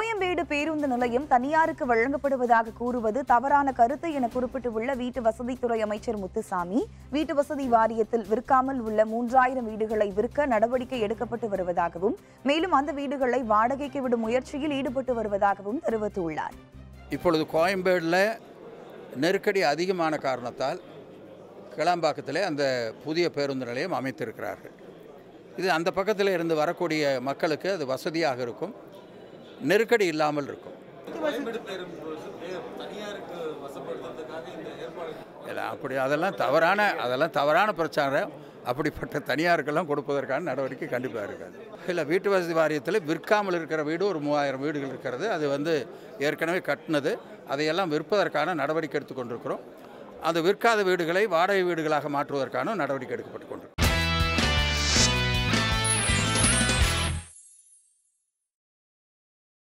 கோயம்பேடு பேருந்து நிலையம் தனியாருக்கு வழங்கப்படுவதாக கூறுவது தவறான கருத்து என குறிப்பிட்டுள்ள வீட்டு வசதித்துறை அமைச்சர் முத்துசாமி வீட்டு வசதி வாரியத்தில் விற்காமல் உள்ள மூன்றாயிரம் வீடுகளை விற்க நடவடிக்கை எடுக்கப்பட்டு வருவதாகவும் மேலும் அந்த வீடுகளை வாடகைக்கு விடும் முயற்சியில் ஈடுபட்டு வருவதாகவும் தெரிவித்துள்ளார் இப்பொழுது கோயம்பேடில் நெருக்கடி அதிகமான காரணத்தால் கிளாம்பாக்கத்தில் அந்த புதிய பேருந்து நிலையம் அமைத்திருக்கிறார்கள் இது அந்த பக்கத்தில் இருந்து வரக்கூடிய மக்களுக்கு அது வசதியாக இருக்கும் நெருக்கடி இல்லாமல் இருக்கும் இல்லை அப்படி அதெல்லாம் தவறான அதெல்லாம் தவறான பிரச்சாரம் அப்படிப்பட்ட தனியாருக்கெல்லாம் கொடுப்பதற்கான நடவடிக்கை கண்டிப்பாக இருக்காது இல்லை வீட்டு வசதி வாரியத்தில் விற்காமல் இருக்கிற வீடு ஒரு மூவாயிரம் வீடுகள் இருக்கிறது அது வந்து ஏற்கனவே கட்டினது அதையெல்லாம் விற்பதற்கான நடவடிக்கை எடுத்துக்கொண்டிருக்கிறோம் அந்த விற்காத வீடுகளை வாடகை வீடுகளாக மாற்றுவதற்கான நடவடிக்கை எடுக்கப்பட்டு கொண்டிருக்கிறோம்